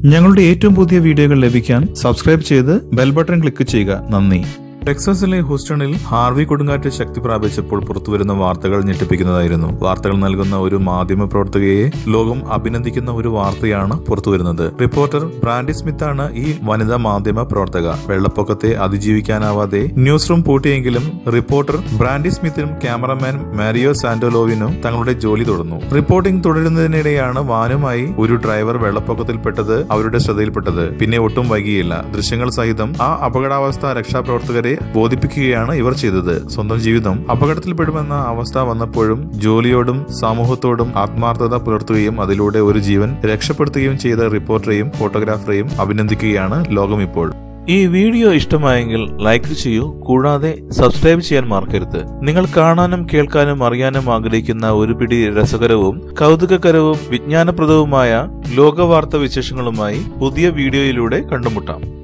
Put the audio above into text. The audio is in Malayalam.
ഞങ്ങളുടെ ഏറ്റവും പുതിയ വീഡിയോകൾ ലഭിക്കാൻ സബ്സ്ക്രൈബ് ചെയ്ത് ബെൽ ബട്ടൺ ക്ലിക്ക് ചെയ്യുക നന്ദി ടെക്സാസിലെ ഹൂസ്റ്റണിൽ ഹാർവി കൊടുങ്കാറ്റ് ശക്തി പ്രാപിച്ചപ്പോൾ പുറത്തുവരുന്ന വാർത്തകൾ ഞെട്ടിപ്പിക്കുന്നതായിരുന്നു വാർത്തകൾ നൽകുന്ന ഒരു മാധ്യമ പ്രവർത്തകയെ ലോകം അഭിനന്ദിക്കുന്ന ഒരു വാർത്തയാണ് പുറത്തുവരുന്നത് റിപ്പോർട്ടർ ബ്രാൻഡി സ്മിത്താണ് ഈ വനിതാ മാധ്യമ പ്രവർത്തക വെള്ളപ്പൊക്കത്തെ അതിജീവിക്കാനാവാതെ ന്യൂസ് റൂം പൂട്ടിയെങ്കിലും റിപ്പോർട്ടർ ബ്രാൻഡി സ്മിത്തിനും ക്യാമറമാൻ മാരിയോ സാന്റോലോവിനും തങ്ങളുടെ ജോലി തുടർന്നു റിപ്പോർട്ടിംഗ് തുടരുന്നതിനിടെയാണ് വാനുമായി ഒരു ഡ്രൈവർ വെള്ളപ്പൊക്കത്തിൽപ്പെട്ടത് അവരുടെ ശ്രദ്ധയിൽപ്പെട്ടത് പിന്നെ ഒട്ടും വൈകിയില്ല ദൃശ്യങ്ങൾ സഹിതം ആ അപകടാവസ്ഥ രക്ഷാപ്രവർത്തകരെ ബോധിപ്പിക്കുകയാണ് ഇവർ ചെയ്തത് സ്വന്തം ജീവിതം അപകടത്തിൽപ്പെടുമെന്ന അവസ്ഥ വന്നപ്പോഴും ജോലിയോടും സമൂഹത്തോടും ആത്മാർത്ഥത പുലർത്തുകയും അതിലൂടെ ഒരു ജീവൻ രക്ഷപ്പെടുത്തുകയും ചെയ്ത റിപ്പോർട്ടറെയും ഫോട്ടോഗ്രാഫറെയും അഭിനന്ദിക്കുകയാണ് ലോകം ഇപ്പോൾ ഈ വീഡിയോ ഇഷ്ടമായെങ്കിൽ ലൈക്ക് ചെയ്യൂ കൂടാതെ സബ്സ്ക്രൈബ് ചെയ്യാൻ മറക്കരുത് നിങ്ങൾ കാണാനും കേൾക്കാനും അറിയാനും ആഗ്രഹിക്കുന്ന ഒരു പിടി രസകരവും കൗതുകകരവും വിജ്ഞാനപ്രദവുമായ ലോകവാർത്ത വിശേഷങ്ങളുമായി പുതിയ വീഡിയോയിലൂടെ കണ്ടുമുട്ടാം